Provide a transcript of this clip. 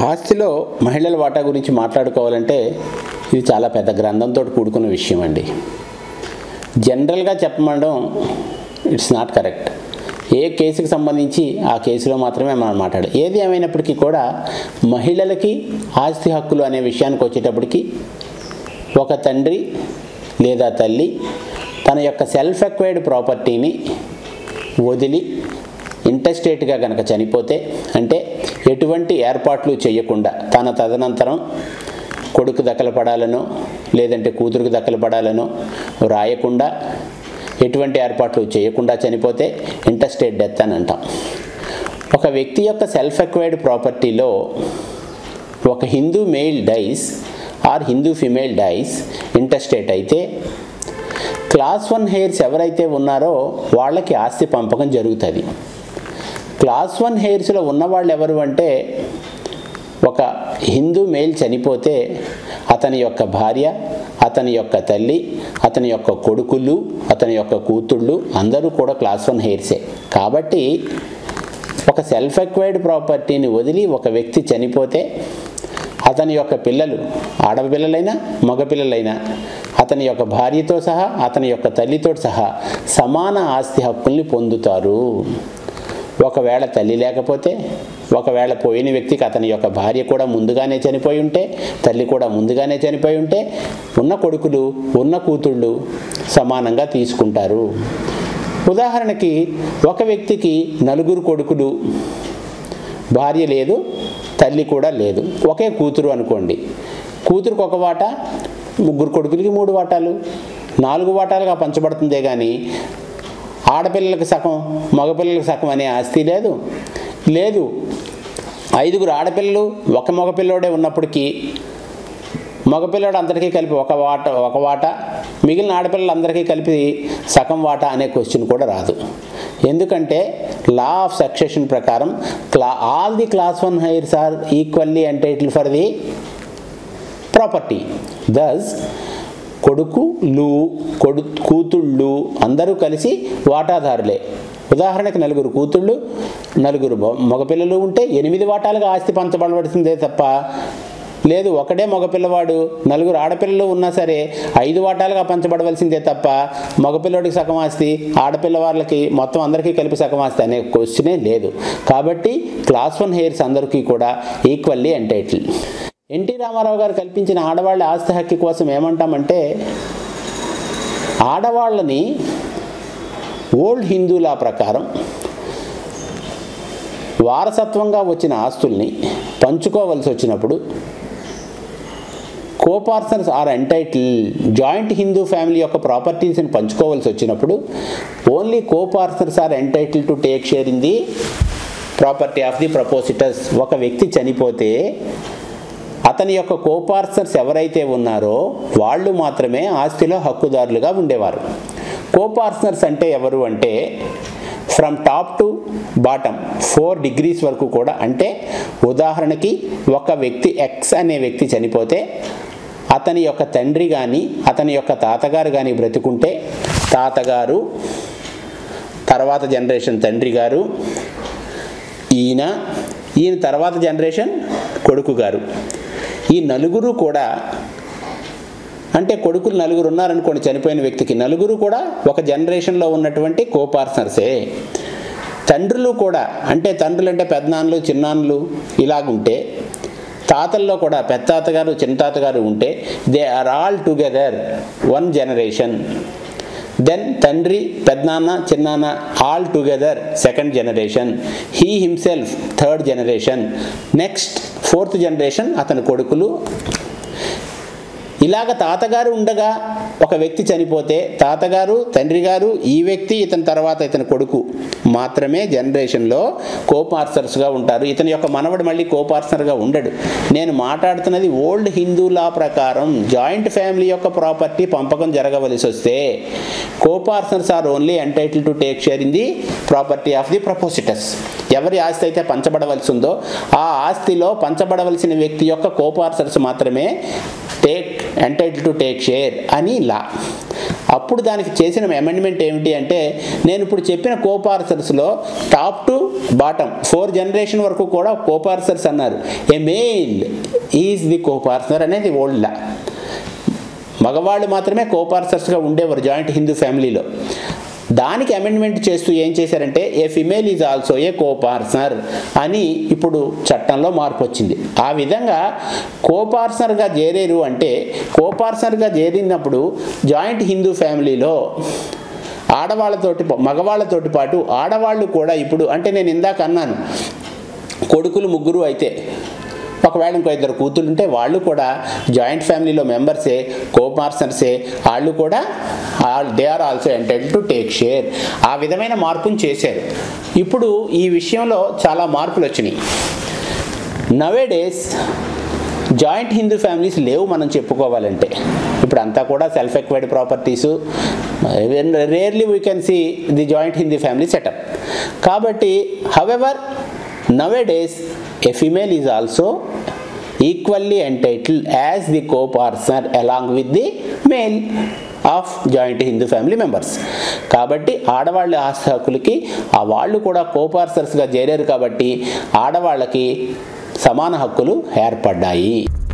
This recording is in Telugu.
ఆస్తిలో మహిళల వాటా గురించి మాట్లాడుకోవాలంటే ఇది చాలా పెద్ద గ్రంథంతో కూడుకున్న విషయం అండి జనరల్గా చెప్పమనడం ఇట్స్ నాట్ కరెక్ట్ ఏ కేసుకి సంబంధించి ఆ కేసులో మాత్రమే మనం మాట్లాడాలి ఏది ఏమైనప్పటికీ కూడా మహిళలకి ఆస్తి హక్కులు అనే విషయానికి వచ్చేటప్పటికి ఒక తండ్రి లేదా తల్లి తన యొక్క సెల్ఫ్ ఎక్వైర్డ్ ప్రాపర్టీని వదిలి ఇంటర్స్టేట్గా కనుక చనిపోతే అంటే ఎటువంటి ఏర్పాట్లు చేయకుండా తన తదనంతరం కొడుకు దక్కలు పడాలనో లేదంటే కూతురుకు దక్కలు పడాలనో రాయకుండా ఎటువంటి ఏర్పాట్లు చేయకుండా చనిపోతే ఇంటర్స్టేట్ డెత్ అని అంటాం ఒక వ్యక్తి యొక్క సెల్ఫ్ ఎక్వైర్డ్ ప్రాపర్టీలో ఒక Hindu male dies or Hindu female dies intestate అయితే క్లాస్ వన్ హెయిర్స్ ఎవరైతే ఉన్నారో వాళ్ళకి ఆస్తి పంపకం జరుగుతుంది క్లాస్ వన్ హెయిర్స్లో ఉన్నవాళ్ళు ఎవరు అంటే ఒక హిందూ మేల్ చనిపోతే అతని యొక్క భార్య అతని యొక్క తల్లి అతని యొక్క కొడుకులు అతని యొక్క కూతుళ్ళు అందరూ కూడా క్లాస్ వన్ హెయిర్సే కాబట్టి ఒక సెల్ఫ్ ఎక్వైర్డ్ ప్రాపర్టీని వదిలి ఒక వ్యక్తి చనిపోతే అతని యొక్క పిల్లలు ఆడపిల్లలైనా మగపిల్లలైనా అతని యొక్క భార్యతో సహా అతని యొక్క తల్లితో సహా సమాన ఆస్తి హక్కుల్ని పొందుతారు ఒకవేళ తల్లి లేకపోతే ఒకవేళ పోయిన వ్యక్తికి అతని యొక్క భార్య కూడా ముందుగానే చనిపోయి ఉంటే తల్లి కూడా ముందుగానే చనిపోయి ఉంటే ఉన్న కొడుకులు ఉన్న కూతుళ్ళు సమానంగా తీసుకుంటారు ఉదాహరణకి ఒక వ్యక్తికి నలుగురు కొడుకులు భార్య లేదు తల్లి కూడా లేదు ఒకే కూతురు అనుకోండి కూతురుకు ఒక వాట ముగ్గురు కొడుకులకి మూడు వాటాలు నాలుగు వాటాలుగా పంచబడుతుందే కానీ ఆడపిల్లలకు సగం మగపిల్లలకు సగం అనే ఆస్తి లేదు లేదు ఐదుగురు ఆడపిల్లలు ఒక మగపిల్లోడే ఉన్నప్పటికీ మగపిల్లడు అందరికీ కలిపి ఒక వాట ఒక వాట మిగిలిన ఆడపిల్లలందరికీ కలిపి సగం వాట అనే క్వశ్చన్ కూడా రాదు ఎందుకంటే లా ఆఫ్ సక్సెషన్ ప్రకారం క్లా all the class one heirs are equally entitle for the property thus కొడుకులు కొడు కూతుళ్ళు అందరూ కలిసి వాటాదారులే ఉదాహరణకి నలుగురు కూతుళ్ళు నలుగురు మొ- మగపిల్లలు ఉంటే ఎనిమిది వాటాలుగా ఆస్తి పంచబడవలసిందే తప్ప లేదు ఒకడే మగపిల్లవాడు నలుగురు ఆడపిల్లలు ఉన్నా సరే ఐదు వాటాలుగా పంచబడవలసిందే తప్ప మగపిల్లడికి సగం ఆస్తి ఆడపిల్ల వాళ్ళకి మొత్తం అందరికీ కలిపి సగం ఆస్తి అనే క్వశ్చనే లేదు కాబట్టి క్లాస్ వన్ హెయిర్స్ అందరికీ కూడా ఈక్వల్లీ ఎంటైటిల్ ఎన్టీ రామారావు గారు కల్పించిన ఆడవాళ్ళ ఆస్తి హక్కు కోసం ఏమంటామంటే ఆడవాళ్ళని ఓల్డ్ హిందూ లా ప్రకారం వారసత్వంగా వచ్చిన ఆస్తుల్ని పంచుకోవలసి వచ్చినప్పుడు coparceners are entitle joint Hindu family యొక్క ప్రాపర్టీస్ని పంచుకోవాల్సి వచ్చినప్పుడు only coparceners are entitle to take share in the property of the propositus ఒక వ్యక్తి చనిపోతే అతని యొక్క కోపార్సనర్స్ ఎవరైతే ఉన్నారో వాళ్ళు మాత్రమే ఆస్తిలో హక్కుదారులుగా ఉండేవారు కోపార్సనర్స్ అంటే ఎవరు అంటే from top to bottom four degrees వరకు కూడా అంటే ఉదాహరణకి ఒక వ్యక్తి ఎక్స్ అనే వ్యక్తి చనిపోతే అతని యొక్క తండ్రి కానీ అతని యొక్క తాతగారు కానీ బ్రతికుంటే తాతగారు తర్వాత జనరేషన్ తండ్రి గారు ఈయన ఈయన తర్వాత జనరేషన్ కొడుకు గారు ఈ నలుగురు కూడా అంటే కొడుకులు నలుగురు ఉన్నారనుకోండి చనిపోయిన వ్యక్తికి నలుగురు కూడా ఒక జనరేషన్లో ఉన్నటువంటి కోపార్సనర్సే తండ్రులు కూడా అంటే తండ్రులు అంటే పెద్దనాన్నలు చిన్నాన్నలు ఇలాగుంటే తాతల్లో కూడా పెద్ద తాతగారు చిన్న తాతగారు ఉంటే they are all together one generation then తండ్రి పెద్దనాన్న చిన్నాన్న all together second generation he himself third generation next fourth generation అతని కొడుకులు ఇలాగ తాతగారు ఉండగా ఒక వ్యక్తి చనిపోతే తాతగారు తండ్రి గారు ఈ వ్యక్తి ఇతని తర్వాత ఇతని కొడుకు మాత్రమే జనరేషన్లో కోపార్సర్స్గా ఉంటారు ఇతని యొక్క మనవడు మళ్ళీ కోపార్సర్గా ఉండడు నేను మాట్లాడుతున్నది ఓల్డ్ హిందూ లా ప్రకారం జాయింట్ ఫ్యామిలీ యొక్క ప్రాపర్టీ పంపకం జరగవలసి వస్తే coparceners are only entitle to take share in the property of the propositus ఎవరి ఆస్తి అయితే పంచబడవలసి ఉందో ఆ ఆస్తిలో పంచబడవలసిన వ్యక్తి యొక్క కోపార్సర్స్ మాత్రమే take entitle to take share అని లా అప్పుడు దానికి చేసిన అమెండ్మెంట్ ఏమిటి అంటే నేను ఇప్పుడు చెప్పిన కోపార్సర్స్లో top to bottom four generation వరకు కూడా కోపార్సర్స్ అన్నారు a male is the coparcener అనేది ఓల్డ్ లా మగవాళ్ళు మాత్రమే కోపార్సర్స్గా ఉండేవారు జాయింట్ హిందూ ఫ్యామిలీలో దానికి అమెండ్మెంట్ చేస్తూ ఏం చేశారంటే a female is also a coparcener అని ఇప్పుడు చట్టంలో మార్పు వచ్చింది ఆ విధంగా కోపార్సనర్గా చేరేరు అంటే కోపార్సనర్గా చేరినప్పుడు జాయింట్ హిందూ ఫ్యామిలీలో ఆడవాళ్ళతోటి మగవాళ్ళతోటి పాటు ఆడవాళ్ళు కూడా ఇప్పుడు అంటే నేను ఇందాక అన్నాను కొడుకులు ముగ్గురు అయితే ఒకవేళ ఇంకో ఇద్దరు కూతురు ఉంటే వాళ్ళు కూడా జాయింట్ ఫ్యామిలీలో మెంబర్సే కోపార్సనర్సే వాళ్ళు కూడా they are also entitled to take share ఆ విధమైన మార్పును చేశారు ఇప్పుడు ఈ విషయంలో చాలా మార్పులు వచ్చినాయి nowadays joint Hindu families లేవు మనం చెప్పుకోవాలంటే ఇప్పుడు అంతా కూడా self acquired properties rarely we can see the joint Hindu family setup కాబట్టి however nowadays a female is also equally entitled as the co-partner along with the male of joint Hindu family members కాబట్టి ఆడవాళ్ళ ఆస్తి హక్కులకి ఆ వాళ్ళు కూడా కోపార్సర్స్గా చేరారు కాబట్టి ఆడవాళ్ళకి సమాన హక్కులు ఏర్పడ్డాయి